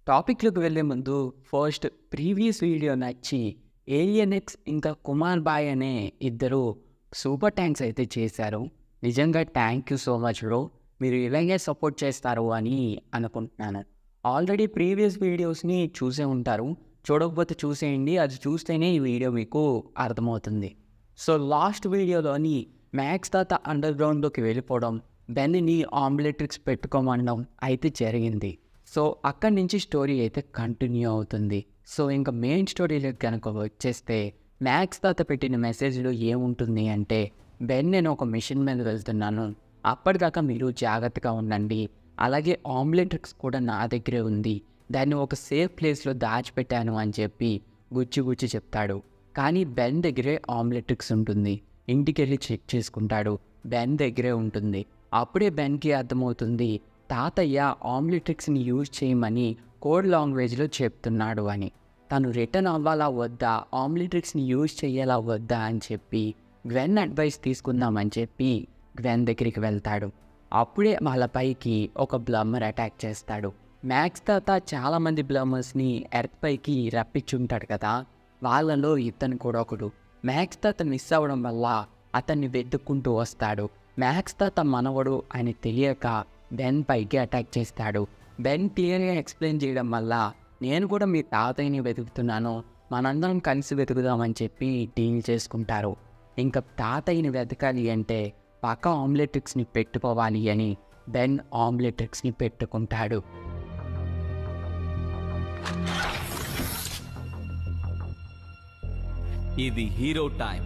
టాపిక్లోకి వెళ్ళే ముందు ఫస్ట్ ప్రీవియస్ వీడియో నచ్చి ఏలియన్ ఎక్స్ ఇంకా కుమార్ బాయ్ అనే ఇద్దరు సూపర్ ట్యాంక్స్ అయితే చేశారు నిజంగా thank you so much bro మీరు ఇలాగే సపోర్ట్ చేస్తారు అని అనుకుంటున్నాను ఆల్రెడీ ప్రీవియస్ వీడియోస్ని చూసే ఉంటారు చూడకపోతే చూసేయండి అది చూస్తేనే ఈ వీడియో మీకు అర్థమవుతుంది సో లాస్ట్ వీడియోలోని మ్యాక్స్ తాత అండర్ గ్రౌండ్లోకి వెళ్ళిపోవడం బెన్ని ఆంబ్లెట్రిక్స్ పెట్టుకోమనడం అయితే జరిగింది సో అక్కడి నుంచి స్టోరీ అయితే కంటిన్యూ అవుతుంది సో ఇంకా మెయిన్ స్టోరీలోకి కనుక వచ్చేస్తే మ్యాక్స్ తాత పెట్టిన మెసేజ్లో ఏముంటుంది అంటే బెన్ నేను ఒక మిషన్ మీద వెళ్తున్నాను అప్పటిదాకా మీరు జాగ్రత్తగా ఉండండి అలాగే ఆమ్లెట్రిక్స్ కూడా నా దగ్గరే ఉంది దాన్ని ఒక సేఫ్ ప్లేస్లో దాచిపెట్టాను అని చెప్పి గుచ్చి గుచ్చి చెప్తాడు కానీ బెన్ దగ్గరే ఆమ్లెట్రిక్స్ ఉంటుంది ఇంటికి వెళ్ళి చెక్ చేసుకుంటాడు బెన్ దగ్గరే ఉంటుంది అప్పుడే బెన్కి అర్థమవుతుంది తాతయ్య ఆమ్లెట్రిక్స్ని యూజ్ చేయమని కోడ్ లాంగ్వేజ్లో చెప్తున్నాడు అని తను రిటర్న్ అవ్వాలా వద్దా ఆమ్లెట్రిక్స్ని యూజ్ చేయాలా వద్దా అని చెప్పి గ్వెన్ అడ్వైస్ తీసుకుందామని చెప్పి గ్వెన్ దగ్గరికి వెళ్తాడు అప్పుడే వాళ్ళ పైకి ఒక బ్లమ్మర్ అటాక్ చేస్తాడు మ్యాక్స్ తాత చాలామంది బ్లమ్మర్స్ని ఎర్త్ పైకి రప్పించుంటాడు కదా వాళ్ళలో ఇతను కూడా ఒకడు మ్యాక్స్ తాత మిస్ అవ్వడం వల్ల అతన్ని వెతుక్కుంటూ వస్తాడు మ్యాక్స్ తాత మనవడు అని తెలియక బెన్ పైకి అటాక్ చేస్తాడు బెన్ క్లియర్గా ఎక్స్ప్లెయిన్ చేయడం వల్ల నేను కూడా మీ తాతయ్యని వెతుకుతున్నాను మనందరం కలిసి వెతుకుదామని చెప్పి డీల్ చేసుకుంటారు ఇంకా తాతయ్యని వెతకాలి అంటే పక్క ఆమ్లెట్రిక్స్ని పెట్టుకోవాలి అని బెన్ ఆమ్లెట్రిక్స్ని పెట్టుకుంటాడు ఇది హీరో టైం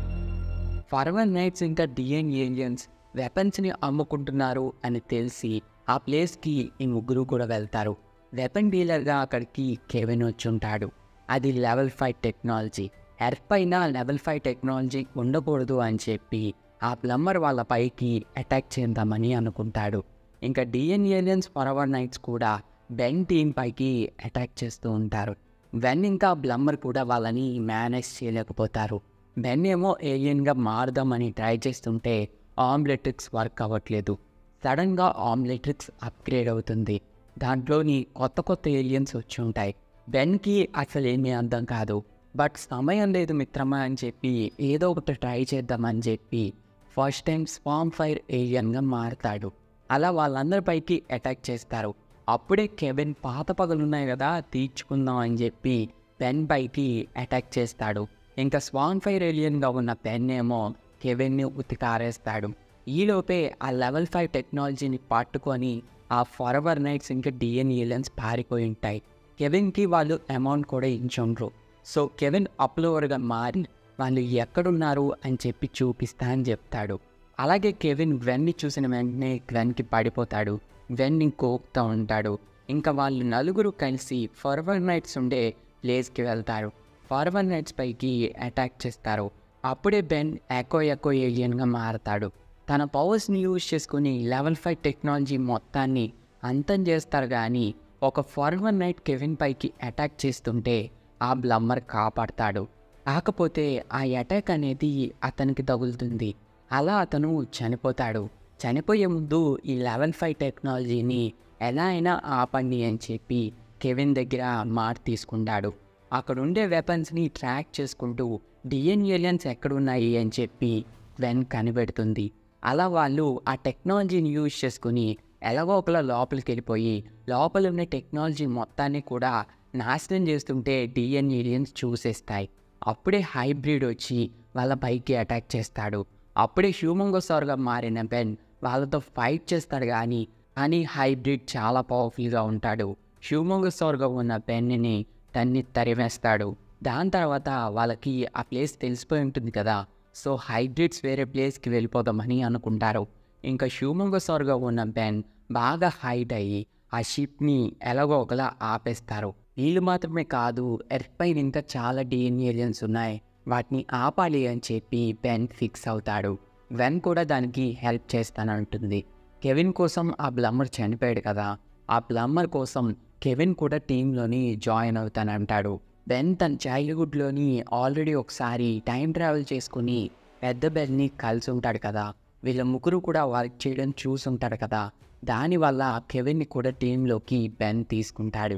ఫర్వర్ నైట్స్ ఇంకా డిఎన్ ఏలియన్స్ వెపన్స్ని అమ్ముకుంటున్నారు అని తెలిసి ఆ ప్లేస్కి ఈ ముగ్గురు కూడా వెళ్తారు వెపన్ డీలర్గా అక్కడికి కెవిన్ వచ్చి ఉంటాడు అది లెవెల్ ఫైవ్ టెక్నాలజీ ఎర్త్ పైన లెవెల్ ఫైవ్ టెక్నాలజీ ఉండకూడదు అని చెప్పి ఆ ప్లంబర్ వాళ్ళ పైకి అటాక్ చేద్దామని అనుకుంటాడు ఇంకా డిఎన్ ఏలియన్స్ ఫర్వర్ నైట్స్ కూడా బెన్ టీమ్ పైకి అటాక్ చేస్తూ ఉంటారు వెన్ ఇంకా బ్లమ్మర్ కూడా వాళ్ళని మేనేజ్ చేయలేకపోతారు బెన్ ఏమో ఏలియన్గా మారుదామని ట్రై చేస్తుంటే ఆమ్లెట్రిక్స్ వర్క్ అవ్వట్లేదు సడన్గా ఆమ్లెట్రిక్స్ అప్గ్రేడ్ అవుతుంది దాంట్లోని కొత్త కొత్త ఏలియన్స్ వచ్చి ఉంటాయి బెన్కి అసలు ఏమీ అర్థం కాదు బట్ సమయం లేదు మిత్రమా అని చెప్పి ఏదో ఒకటి ట్రై చేద్దామని చెప్పి ఫస్ట్ టైం స్పామ్ ఫైర్ ఏలియన్గా మారుతాడు అలా వాళ్ళందరిపైకి అటాక్ చేస్తారు అప్పుడే కెవిన్ పాత పగలున్నాయి కదా తీర్చుకుందాం అని చెప్పి పెన్ పైకి అటాక్ చేస్తాడు ఇంకా స్వాన్ ఫైర్ ఏలియన్గా ఉన్న పెన్ ఏమో కెవిన్ని ఉతికారేస్తాడు ఈలోపే ఆ లెవెల్ ఫైవ్ టెక్నాలజీని పట్టుకొని ఆ ఫార్వర్ నైట్స్ ఇంకా డిఎన్ ఏలియన్స్ పారిపోయి ఉంటాయి కెవిన్కి వాళ్ళు అమౌంట్ కూడా ఇచ్చుండ్రు సో కెవిన్ అప్లోవర్గా మారి వాళ్ళు ఎక్కడున్నారు అని చెప్పి చూపిస్తా అని చెప్తాడు అలాగే కెవిన్ గ్వెన్ని చూసిన వెంటనే గ్వెన్కి పడిపోతాడు గ్వెన్ని కోపుతూ ఉంటాడు ఇంకా వాళ్ళు నలుగురు కలిసి ఫార్వర్ నైట్స్ ఉండే ప్లేస్కి వెళ్తారు ఫార్వర్ నైట్స్ పైకి అటాక్ చేస్తారు అప్పుడే బెన్ ఎకో ఎకో ఏలియన్గా మారతాడు తన పవర్స్ని యూజ్ చేసుకుని లెవెల్ ఫైవ్ టెక్నాలజీ మొత్తాన్ని అంతం చేస్తారు కానీ ఒక ఫార్వర్ నైట్ కెవిన్ పైకి అటాక్ చేస్తుంటే ఆ బ్లమ్మర్ కాపాడతాడు కాకపోతే ఆ అటాక్ అనేది అతనికి తగులుతుంది అలా అతను చనిపోతాడు చనిపోయే ముందు ఈ లెవెల్ ఫైవ్ టెక్నాలజీని ఎలా అయినా ఆపండి అని చెప్పి కెవిన్ దగ్గర మాట తీసుకుంటాడు అక్కడ ఉండే వెపన్స్ని ట్రాక్ చేసుకుంటూ డిఎన్ ఏలియన్స్ ఎక్కడున్నాయి అని చెప్పి వెన్ కనిపెడుతుంది అలా వాళ్ళు ఆ టెక్నాలజీని యూజ్ చేసుకుని ఎలాగో ఒకలా లోపలికి వెళ్ళిపోయి లోపల ఉన్న టెక్నాలజీ మొత్తాన్ని కూడా నాశనం చేస్తుంటే డిఎన్ ఏలియన్స్ చూసేస్తాయి అప్పుడే హైబ్రిడ్ వచ్చి వాళ్ళ పైకి అటాక్ చేస్తాడు అప్పుడే హ్యూమంగోసార్గా మారిన బెన్ వాళ్ళతో ఫైట్ చేస్తాడు కానీ కానీ హైబ్రిడ్ చాలా పవర్ఫుల్గా ఉంటాడు హ్యూమంగోసార్గా ఉన్న బెన్ని తన్ని తరిమేస్తాడు దాని తర్వాత వాళ్ళకి ఆ ప్లేస్ తెలిసిపోయి ఉంటుంది కదా సో హైబ్రిడ్స్ వేరే ప్లేస్కి వెళ్ళిపోదామని అనుకుంటారు ఇంకా హ్యూమంగోసార్గా ఉన్న బెన్ బాగా హైట్ అయ్యి ఆ షిప్ని ఎలాగో ఒకలా ఆపేస్తారు వీళ్ళు మాత్రమే కాదు ఎర్త్ పైన ఇంకా చాలా డిఎన్ ఏలియన్స్ ఉన్నాయి వాటిని ఆపాలి అని చెప్పి బెన్ ఫిక్స్ అవుతాడు వెన్ కూడా దానికి హెల్ప్ చేస్తానంటుంది కెవిన్ కోసం ఆ బ్లమ్మర్ చనిపోయాడు కదా ఆ బ్లమ్మర్ కోసం కెవిన్ కూడా టీంలోని జాయిన్ అవుతానంటాడు బెన్ తన చైల్డ్హుడ్లోని ఆల్రెడీ ఒకసారి టైం ట్రావెల్ చేసుకుని పెద్ద బెన్ని కలిసి ఉంటాడు కదా వీళ్ళ ముగ్గురు కూడా వర్క్ చేయడం చూసుంటాడు కదా దానివల్ల కెవిన్ని కూడా టీంలోకి బెన్ తీసుకుంటాడు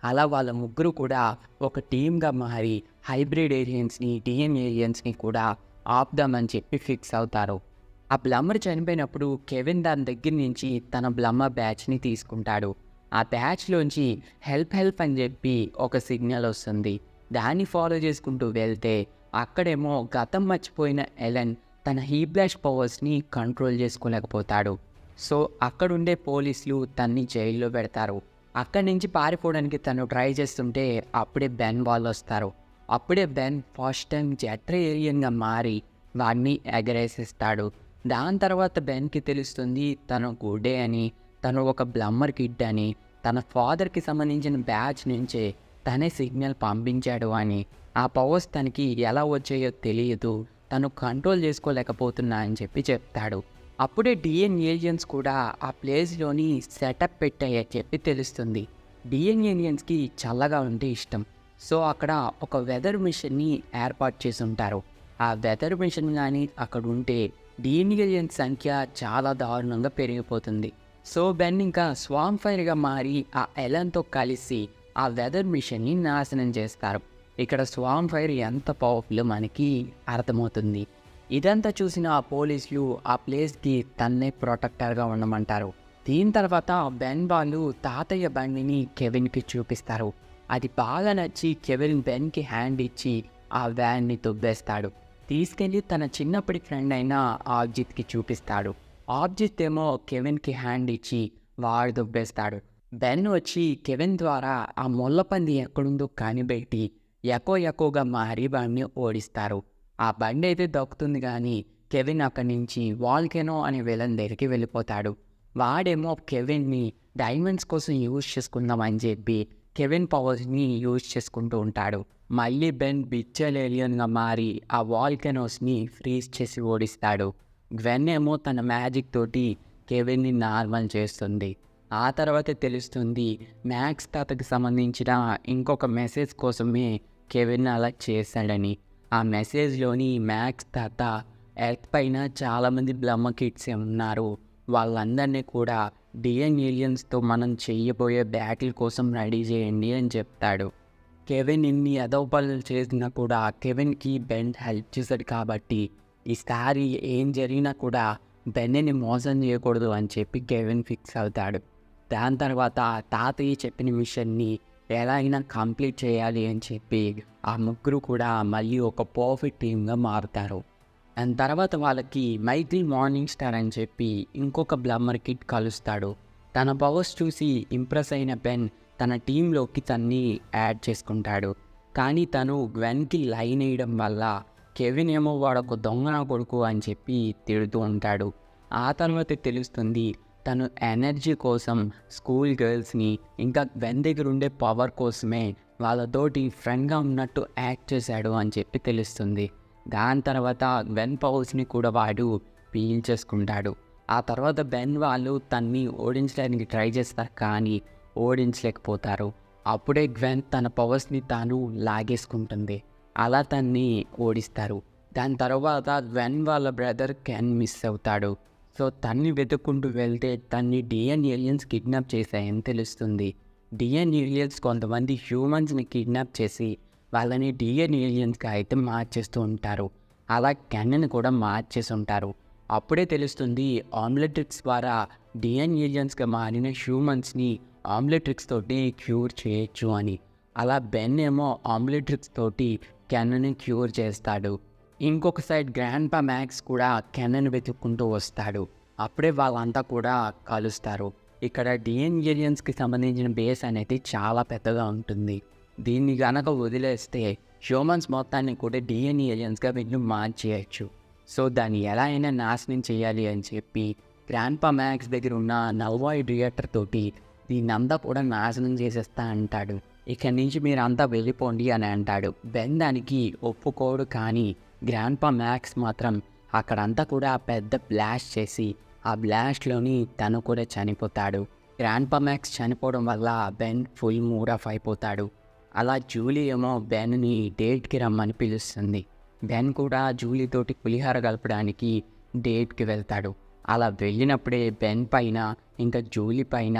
అలా వాళ్ళ ముగ్గురు కూడా ఒక టీమ్గా మారి హైబ్రిడ్ ఏలియన్స్ని డిఎన్ ఏలియన్స్ని కూడా ఆపుదామని చెప్పి ఫిక్స్ అవుతారు ఆ బ్లమ్మర్ చనిపోయినప్పుడు కెవిన్ దాని దగ్గర నుంచి తన బ్లమ్మర్ బ్యాచ్ని తీసుకుంటాడు ఆ బ్యాచ్లోంచి హెల్ప్ హెల్ప్ అని చెప్పి ఒక సిగ్నల్ వస్తుంది దాన్ని ఫాలో చేసుకుంటూ వెళ్తే అక్కడేమో గతం మర్చిపోయిన ఎలెన్ తన హీబ్లాష్ పవర్స్ని కంట్రోల్ చేసుకోలేకపోతాడు సో అక్కడుండే పోలీసులు తన్ని జైల్లో పెడతారు అక్కడి నుంచి పారిపోవడానికి తను ట్రై చేస్తుంటే అప్పుడే బెన్ వాళ్ళు వస్తారు అప్పుడే బెన్ ఫస్ట్ టైం జెట్ర ఏలియన్గా మారి వాడిని ఎగరేసిస్తాడు దాని తర్వాత బెన్కి తెలుస్తుంది తను గుడే అని తను ఒక బ్లమ్మర్ కిడ్ అని తన ఫాదర్కి సంబంధించిన బ్యాచ్ నుంచే తనే సిగ్నల్ పంపించాడు అని ఆ పవర్స్ తనకి ఎలా వచ్చాయో తెలియదు తను కంట్రోల్ చేసుకోలేకపోతున్నా అని చెప్పి చెప్తాడు అప్పుడే డిఎన్ ఏలియన్స్ కూడా ఆ ప్లేస్లోని సెటప్ పెట్టాయని చెప్పి తెలుస్తుంది డిఎన్ ఏలియన్స్కి చల్లగా ఉంటే ఇష్టం సో అక్కడ ఒక వెదర్ మిషన్ని ఏర్పాటు చేసి ఉంటారు ఆ వెదర్ మిషన్ కానీ అక్కడ ఉంటే డిఎన్ ఏలియన్స్ సంఖ్య చాలా దారుణంగా పెరిగిపోతుంది సో బెన్ ఇంకా స్వామ్ ఫైర్గా మారి ఆ ఎలన్తో కలిసి ఆ వెదర్ మిషన్ని నాశనం చేస్తారు ఇక్కడ స్వామ్ ఫైర్ ఎంత పవర్ఫుల్ మనకి అర్థమవుతుంది ఇదంతా చూసిన ఆ పోలీసులు ఆ ప్లేస్కి తన్నే ప్రొటెక్టర్గా ఉండమంటారు దీని తర్వాత బెన్ వాళ్ళు తాతయ్య బండిని కెవిన్కి చూపిస్తారు అది బాగా నచ్చి కెవిన్ బెన్కి హ్యాండ్ ఇచ్చి ఆ వ్యాన్ని దుబ్బేస్తాడు తీసుకెళ్ళి తన చిన్నప్పటి ఫ్రెండ్ అయిన ఆబ్జిత్కి చూపిస్తాడు ఆబ్జిత్ ఏమో కెవిన్కి హ్యాండ్ ఇచ్చి వాడు దుబ్బేస్తాడు బెన్ వచ్చి కెవిన్ ద్వారా ఆ ముళ్ళపంది ఎక్కడుందో కనిపెట్టి ఎకో ఎకోగా మారి బండిని ఓడిస్తారు ఆ బండి అయితే దొక్కుతుంది కానీ కెవిన్ అక్కడి నుంచి వాల్కెనో అనే విలన్ దగ్గరికి వెళ్ళిపోతాడు వాడేమో కెవిన్ని డైమండ్స్ కోసం యూజ్ చేసుకుందామని చెప్పి కెవిన్ పవర్స్ని యూజ్ చేసుకుంటూ ఉంటాడు మళ్ళీ బెన్ బిచ్చల్ ఏలియన్గా మారి ఆ వాల్కెనోస్ని ఫ్రీజ్ చేసి ఓడిస్తాడు గ్వెన్ ఏమో తన మ్యాజిక్ తోటి కెవిన్ని నార్మల్ చేస్తుంది ఆ తర్వాత తెలుస్తుంది మ్యాక్స్ తాతకి సంబంధించిన ఇంకొక మెసేజ్ కోసమే కెవిన్ అలా చేశాడని ఆ మెసేజ్లోని మ్యాక్స్ తాత ఎర్త్ పైన చాలామంది బ్లమ్మ కిడ్స్ ఉన్నారు వాళ్ళందరినీ కూడా డిఎన్ ఏలియన్స్తో మనం చెయ్యబోయే బ్యాటిల్ కోసం రెడీ చేయండి అని చెప్తాడు కెవిన్ ఇన్ని అదవ పనులు చేసినా కూడా కెవిన్కి బెన్ హెల్ప్ చేశాడు కాబట్టి ఈసారి ఏం జరిగినా కూడా బెన్నెని మోసం చేయకూడదు అని చెప్పి కెవిన్ ఫిక్స్ అవుతాడు దాని తర్వాత తాతయ్య చెప్పిన మిషన్ని ఎలా అయినా కంప్లీట్ చేయాలి అని చెప్పి ఆ ముగ్గురు కూడా మళ్ళీ ఒక పర్ఫెక్ట్ టీమ్గా మారుతారు అండ్ తర్వాత వాళ్ళకి మైకిల్ మార్నింగ్ స్టార్ అని చెప్పి ఇంకొక బ్లమ్మర్ కిట్ కలుస్తాడు తన పవర్స్ చూసి ఇంప్రెస్ అయిన బెన్ తన టీంలోకి తన్ని యాడ్ చేసుకుంటాడు కానీ తను గ్వెన్కి లైన్ వేయడం వల్ల కెవిన్ ఏమో వాడొక దొంగన కొడుకు అని చెప్పి తిడుతూ ఉంటాడు ఆ తర్వాత తెలుస్తుంది తను ఎనర్జీ కోసం స్కూల్ గర్ల్స్ని ఇంకా వెన్ దగ్గర ఉండే పవర్ కోసమే వాళ్ళతోటి ఫ్రెండ్గా ఉన్నట్టు యాక్ట్ చేశాడు అని చెప్పి తెలుస్తుంది దాని తర్వాత వెన్ పవర్స్ని కూడా వాడు పీల్చేసుకుంటాడు ఆ తర్వాత బెన్ వాళ్ళు తన్ని ఓడించడానికి ట్రై చేస్తారు కానీ ఓడించలేకపోతారు అప్పుడే గ్వెన్ తన పవర్స్ని తాను లాగేసుకుంటుంది అలా తన్ని ఓడిస్తారు దాని తర్వాత గ్వెన్ వాళ్ళ బ్రదర్ కెన్ మిస్ అవుతాడు సో తన్ని వెతుక్కుంటూ వెళ్తే తన్ని డిఎన్ ఏలియన్స్ కిడ్నాప్ చేశాయని తెలుస్తుంది డిఎన్ ఏలియన్స్ కొంతమంది హ్యూమన్స్ని కిడ్నాప్ చేసి వాళ్ళని డిఎన్ ఏలియన్స్గా అయితే మార్చేస్తూ ఉంటారు అలా కెన్నని కూడా మార్చేసి ఉంటారు అప్పుడే తెలుస్తుంది ఆమ్లెట్రిక్స్ ద్వారా డిఎన్ ఏలియన్స్గా మారిన హ్యూమన్స్ని ఆమ్లెట్రిక్స్ తోటి క్యూర్ చేయొచ్చు అని అలా బెన్ ఏమో ఆమ్లెట్రిక్స్ తోటి కెన్నని క్యూర్ చేస్తాడు ఇంకొక సైడ్ గ్రాండ్ పా మ్యాక్స్ కూడా కెన్నని వెతుక్కుంటూ వస్తాడు అప్పుడే వాళ్ళంతా కూడా కలుస్తారు ఇక్కడ డిఎన్ ఏలియన్స్కి సంబంధించిన బేస్ అనేది చాలా పెద్దగా ఉంటుంది దీన్ని గనక వదిలేస్తే హ్యూమన్స్ మొత్తాన్ని కూడా డిఎన్ ఏలియన్స్గా వీళ్ళు మార్చేయచ్చు సో దాన్ని ఎలా అయినా నాశనం చేయాలి అని చెప్పి గ్రాండ్ పా మ్యాక్స్ దగ్గర ఉన్న నల్వాయిడ్ రియాక్టర్ తోటి దీన్నంతా కూడా నాశనం చేసేస్తా అంటాడు ఇక్కడి నుంచి మీరు అంతా వెళ్ళిపోండి అని అంటాడు బెన్ దానికి ఒప్పుకోడు కానీ గ్రాండ్ పా మ్యాక్స్ మాత్రం అక్కడంతా కూడా పెద్ద బ్లాస్ట్ చేసి ఆ బ్లాస్ట్లోని తను కూడా చనిపోతాడు గ్రాండ్ పా మ్యాక్స్ చనిపోవడం వల్ల బెన్ ఫుల్ మూడ్ ఆఫ్ అయిపోతాడు అలా జూలీ ఏమో బెన్ని డేట్కి రమ్మని పిలుస్తుంది బెన్ కూడా జూలీతోటి పులిహార కలపడానికి డేట్కి వెళ్తాడు అలా వెళ్ళినప్పుడే బెన్ పైన ఇంకా జూలీ పైన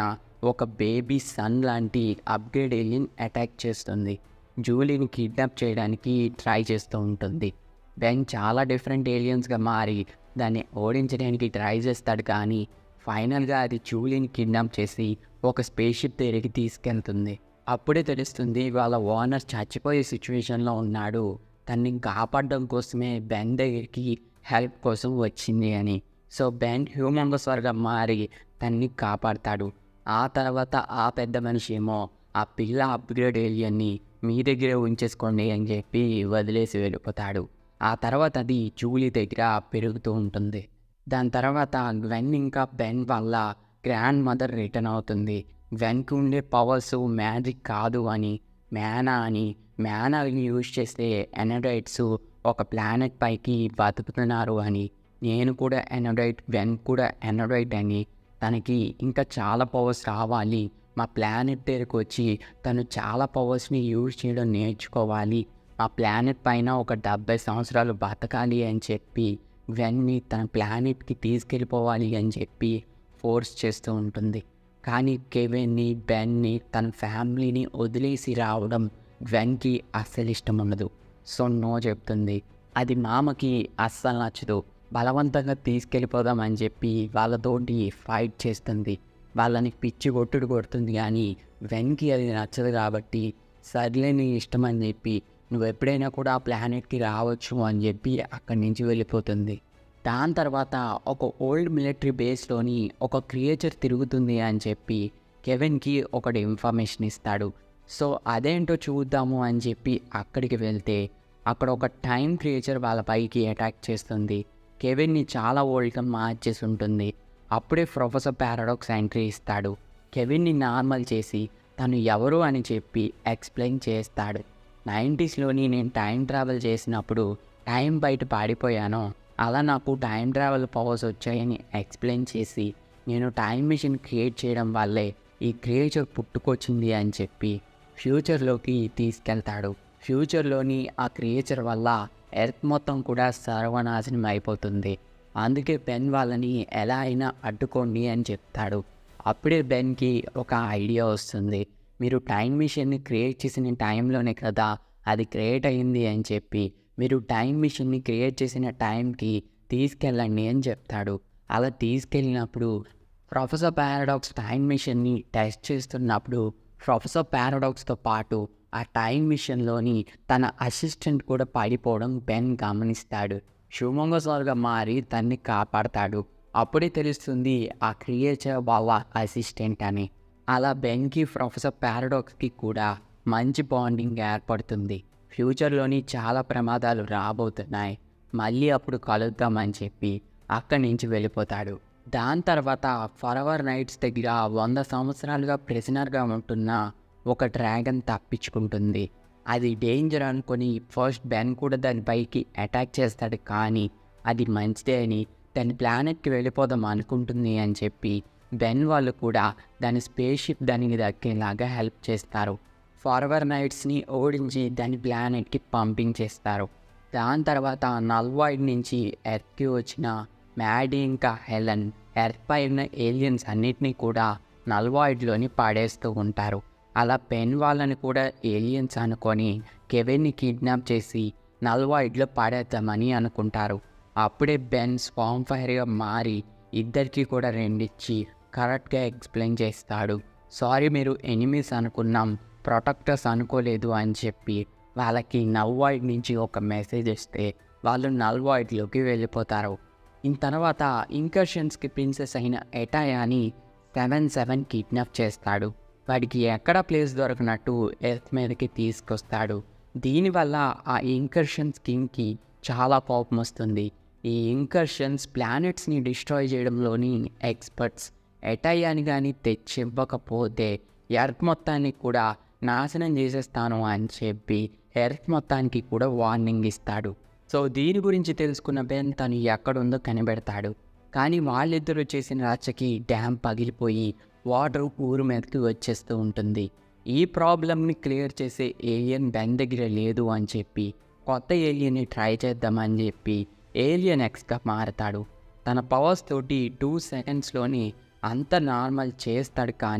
ఒక బేబీ సన్ లాంటి అప్గ్రేడ్ ఏలియన్ అటాక్ చేస్తుంది జూలీని కిడ్నాప్ చేయడానికి ట్రై చేస్తూ ఉంటుంది బెన్ చాలా డిఫరెంట్ ఏలియన్స్గా మారి దాన్ని ఓడించడానికి ట్రై చేస్తాడు కానీ ఫైనల్గా అది జూలీని కిడ్నాప్ చేసి ఒక స్పేస్ షిప్ దగ్గరికి తీసుకెళ్తుంది అప్పుడే తెలుస్తుంది వాళ్ళ ఓనర్ చచ్చిపోయే సిచ్యువేషన్లో ఉన్నాడు తన్ని కాపాడడం కోసమే బెన్ దగ్గరికి హెల్ప్ కోసం వచ్చింది అని సో బెన్ హ్యూమంగస్వర్గా మారి తన్ని కాపాడతాడు ఆ తర్వాత ఆ పెద్ద మనిషి ఏమో ఆ పిల్ల అప్గ్రేడ్ ఏలియన్ని మీ దగ్గరే ఉంచేసుకోండి అని చెప్పి వదిలేసి వెళ్ళిపోతాడు ఆ తర్వాత అది జూలీ దగ్గర పెరుగుతూ ఉంటుంది దాని తర్వాత గ్వెన్ ఇంకా బెన్ వల్ల గ్రాండ్ మదర్ రిటర్న్ అవుతుంది గ్వెన్కి ఉండే పవర్స్ మ్యాజిక్ కాదు అని మ్యానా అని మ్యానాని యూజ్ చేస్తే ఎనడైట్స్ ఒక ప్లానెట్ పైకి బతుకుతున్నారు అని నేను కూడా ఎనడైట్ వెన్ కూడా ఎనడైట్ అని తనకి ఇంకా చాలా పవర్స్ రావాలి మా ప్లానెట్ దగ్గరకు వచ్చి తను చాలా పవర్స్ని యూజ్ చేయడం నేర్చుకోవాలి మా ప్లానెట్ పైన ఒక డెబ్బై సంవత్సరాలు బతకాలి అని చెప్పి వెన్ని తన ప్లానెట్కి తీసుకెళ్ళిపోవాలి అని చెప్పి ఫోర్స్ చేస్తూ ఉంటుంది కానీ కెవెన్ని బెన్ని తన ఫ్యామిలీని వదిలేసి రావడం గ్వెన్కి అస్సలు ఇష్టం ఉండదు సో నో చెప్తుంది అది మామకి అస్సలు నచ్చదు బలవంతంగా తీసుకెళ్ళిపోదాం అని చెప్పి వాళ్ళతోటి ఫైట్ చేస్తుంది వాళ్ళని పిచ్చి కొట్టుడు కొడుతుంది కానీ వెన్కి అది నచ్చదు కాబట్టి సర్లే నీ ఇష్టం అని చెప్పి నువ్వు ఎప్పుడైనా కూడా ఆ ప్లానెట్కి రావచ్చు అని చెప్పి అక్కడి నుంచి వెళ్ళిపోతుంది దాని తర్వాత ఒక ఓల్డ్ మిలిటరీ బేస్లోని ఒక క్రియేచర్ తిరుగుతుంది అని చెప్పి కెవెన్కి ఒకటి ఇన్ఫర్మేషన్ ఇస్తాడు సో అదేంటో చూద్దాము అని చెప్పి అక్కడికి వెళ్తే అక్కడ ఒక టైం క్రియేచర్ వాళ్ళ పైకి అటాక్ చేస్తుంది కెవిన్ని చాలా ఓల్డ్గా మార్చేసి ఉంటుంది అప్పుడే ప్రొఫెసర్ పారాడాక్స్ ఎంట్రీ ఇస్తాడు కెవిన్ని నార్మల్ చేసి తను ఎవరు అని చెప్పి ఎక్స్ప్లెయిన్ చేస్తాడు నైంటీస్లోని నేను టైం ట్రావెల్ చేసినప్పుడు టైం బయట పాడిపోయాను అలా నాకు టైం ట్రావెల్ పవర్స్ వచ్చాయని ఎక్స్ప్లెయిన్ చేసి నేను టైం మిషన్ క్రియేట్ చేయడం వల్లే ఈ క్రియేచర్ పుట్టుకొచ్చింది అని చెప్పి ఫ్యూచర్లోకి తీసుకెళ్తాడు ఫ్యూచర్లోని ఆ క్రియేచర్ వల్ల ఎర్త్ మొత్తం కూడా సర్వనాశనం అయిపోతుంది అందుకే బెన్ వాళ్ళని ఎలా అయినా అడ్డుకోండి అని చెప్తాడు అప్పుడే బెన్కి ఒక ఐడియా వస్తుంది మీరు టైం మిషన్ని క్రియేట్ చేసిన టైంలోనే కదా అది క్రియేట్ అయింది అని చెప్పి మీరు టైం మిషన్ని క్రియేట్ చేసిన టైంకి తీసుకెళ్ళండి అని చెప్తాడు అలా తీసుకెళ్ళినప్పుడు ప్రొఫెసర్ పారాడాక్స్ టైం మిషన్ని టెస్ట్ చేస్తున్నప్పుడు ప్రొఫెసర్ పారాడాక్స్తో పాటు ఆ టైం మిషన్లోని తన అసిస్టెంట్ కూడా పడిపోవడం బెన్ గమనిస్తాడు శుభంగసారుగా మారి తన్ని కాపాడతాడు అప్పుడే తెలుస్తుంది ఆ క్రియేచర్ వాళ్ళ అసిస్టెంట్ అని అలా బెన్కి ప్రొఫెసర్ పారాడాక్స్కి కూడా మంచి బాండింగ్ ఏర్పడుతుంది ఫ్యూచర్లోని చాలా ప్రమాదాలు రాబోతున్నాయి మళ్ళీ అప్పుడు కలుద్దామని చెప్పి అక్కడి నుంచి వెళ్ళిపోతాడు దాని తర్వాత ఫరవర్ నైట్స్ దగ్గర వంద సంవత్సరాలుగా ప్రెజనర్గా ఉంటున్న ఒక డ్రాగన్ తప్పించుకుంటుంది అది డేంజర్ అనుకొని ఫస్ట్ బెన్ కూడా దానిపైకి అటాక్ చేస్తాడు కానీ అది మంచిదే అని దాని ప్లానెట్కి వెళ్ళిపోదాం అనుకుంటుంది అని చెప్పి బెన్ వాళ్ళు కూడా దాని స్పేస్ షిప్ దానికి దక్కేలాగా హెల్ప్ చేస్తారు ఫార్వర్ నైట్స్ని ఓడించి దాని ప్లానెట్కి పంపింగ్ చేస్తారు దాని తర్వాత నల్వాయిడ్ నుంచి ఎర్త్కి వచ్చిన మ్యాడీ ఇంకా హెలన్ ఎర్త్ పై ఉన్న ఏలియన్స్ అన్నిటినీ కూడా నల్వాయిడ్లోని పాడేస్తూ ఉంటారు అలా పెన్ వాళ్ళని కూడా ఏలియన్స్ అనుకొని కెవెన్ని కిడ్నాప్ చేసి నల్వాయిడ్లో పాడేద్దామని అనుకుంటారు అప్పుడే బెన్ స్వామ్ ఫైర్గా మారి ఇద్దరికి కూడా రెండిచ్చి కరెక్ట్గా ఎక్స్ప్లెయిన్ చేస్తాడు సారీ మీరు ఎనిమీస్ అనుకున్నాం ప్రొటెక్టర్స్ అనుకోలేదు అని చెప్పి వాళ్ళకి నల్వాయిడ్ నుంచి ఒక మెసేజ్ ఇస్తే వాళ్ళు నల్వాయిడ్లోకి వెళ్ళిపోతారు ఇన్ తర్వాత ఇంకర్షన్స్కి ప్రిన్సెస్ అయిన ఎటాయాని సెవెన్ సెవెన్ కిడ్నాప్ చేస్తాడు వాడికి ఎక్కడ ప్లేస్ దొరకనట్టు ఎర్త్ మీదకి తీసుకొస్తాడు దీనివల్ల ఆ ఇంకర్షన్స్ కింగ్కి చాలా కోపం వస్తుంది ఈ ఇంకర్షన్స్ ప్లానెట్స్ని డిస్ట్రాయ్ చేయడంలోని ఎక్స్పర్ట్స్ ఎటయ్యాని కానీ తెచ్చివ్వకపోతే ఎర్త్ మొత్తాన్ని కూడా నాశనం చేసేస్తాను అని చెప్పి ఎర్త్ మొత్తానికి కూడా వార్నింగ్ ఇస్తాడు సో దీని గురించి తెలుసుకున్న బెన్ తను ఎక్కడుందో కనిపెడతాడు కానీ వాళ్ళిద్దరూ చేసిన రచ్చకి డ్యామ్ పగిలిపోయి వాటర్ ఊరు మీదకి వచ్చేస్తూ ఉంటుంది ఈ ప్రాబ్లమ్ని క్లియర్ చేసే ఏలియన్ బెన్ దగ్గర లేదు అని చెప్పి కొత్త ఏలియన్ని ట్రై చేద్దామని చెప్పి ఏలియన్ ఎక్స్గా మారతాడు తన పవర్స్ తోటి టూ సెకండ్స్లోని అంత నార్మల్ చేస్తాడు కానీ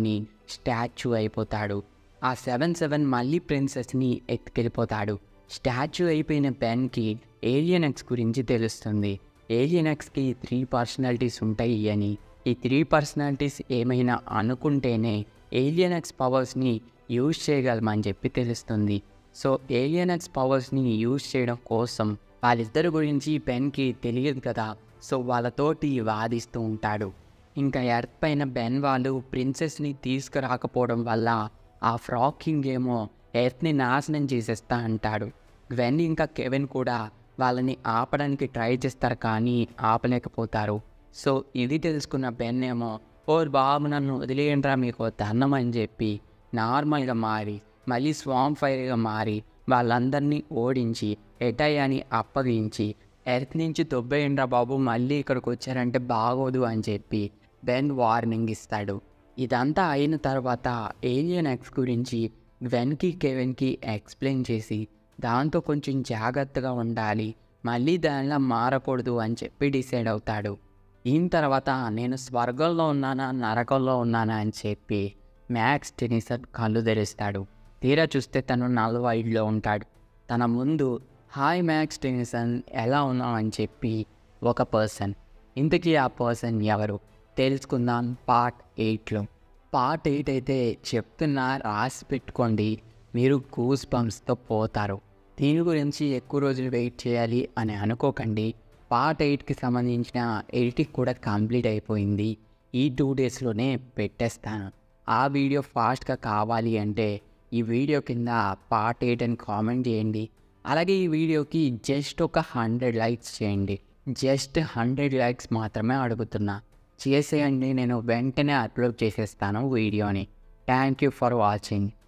స్టాచ్యూ అయిపోతాడు ఆ సెవెన్ సెవెన్ మళ్ళీ ప్రిన్సెస్ని ఎత్తుకెళ్ళిపోతాడు స్టాచ్యూ అయిపోయిన బెన్కి ఏలియన్ ఎక్స్ గురించి తెలుస్తుంది ఏలియన్ ఎక్స్కి త్రీ పర్సనాలిటీస్ ఉంటాయి అని ఈ త్రీ పర్సనాలిటీస్ ఏమైనా అనుకుంటేనే ఏలియన్ ఎక్స్ పవర్స్ని యూజ్ చేయగలమని చెప్పి తెలుస్తుంది సో ఏలియన్ ఎక్స్ పవర్స్ని యూజ్ చేయడం కోసం వాళ్ళిద్దరి గురించి బెన్కి తెలియదు కదా సో వాళ్ళతోటి వాదిస్తూ ఉంటాడు ఇంకా ఎర్త్ పైన బెన్ వాళ్ళు ప్రిన్సెస్ని తీసుకురాకపోవడం వల్ల ఆ ఫ్రాకింగ్ ఏమో ఎర్త్ని నాశనం చేసేస్తా అంటాడు గ్వెన్ ఇంకా కెవెన్ కూడా వాళ్ళని ఆపడానికి ట్రై చేస్తారు కానీ ఆపలేకపోతారు సో ఇది తెలుసుకున్న బెన్ ఏమో ఓ బాబు నన్ను వదిలేయండిరా మీకు దండం అని చెప్పి నార్మల్గా మారి మళ్ళీ స్వామ్ ఫైర్గా మారి వాళ్ళందరినీ ఓడించి ఎటయ్యాని అప్పగించి ఎర్త్ నుంచి దొబ్బేయండ్రా బాబు మళ్ళీ ఇక్కడికి వచ్చారంటే బాగోదు అని చెప్పి బెన్ వార్నింగ్ ఇస్తాడు ఇదంతా అయిన తర్వాత ఏలియన్ ఎక్స్ గురించి గ్వెన్కి కెవెన్కి ఎక్స్ప్లెయిన్ చేసి దాంతో కొంచెం జాగ్రత్తగా ఉండాలి మళ్ళీ దానిలా మారకూడదు అని చెప్పి డిసైడ్ అవుతాడు దీని తర్వాత నేను స్వర్గంలో ఉన్నానా నరకంలో ఉన్నానా అని చెప్పి మ్యాక్స్ టెనిసన్ కళ్ళు తెరుస్తాడు తీరా చూస్తే తను నలవైడ్లో ఉంటాడు తన ముందు హాయ్ మ్యాక్స్ టెనిసన్ ఎలా ఉన్నావు అని చెప్పి ఒక పర్సన్ ఇంతకీ ఆ పర్సన్ ఎవరు తెలుసుకుందాం పార్ట్ ఎయిట్లో పార్ట్ ఎయిట్ అయితే చెప్తున్నా రాసి పెట్టుకోండి మీరు కూస్ బంప్స్తో పోతారు దీని గురించి ఎక్కువ రోజులు వెయిట్ చేయాలి అని అనుకోకండి పార్ట్ ఎయిట్కి సంబంధించిన ఎడిటింగ్ కూడా కంప్లీట్ అయిపోయింది ఈ టూ డేస్లోనే పెట్టేస్తాను ఆ వీడియో ఫాస్ట్గా కావాలి అంటే ఈ వీడియో కింద పార్ట్ ఎయిట్ అని కామెంట్ చేయండి అలాగే ఈ వీడియోకి జస్ట్ ఒక హండ్రెడ్ లైక్స్ చేయండి జస్ట్ హండ్రెడ్ లైక్స్ మాత్రమే అడుగుతున్నా చేసేయండి నేను వెంటనే అప్లోడ్ చేసేస్తాను వీడియోని థ్యాంక్ యూ ఫర్ వాచింగ్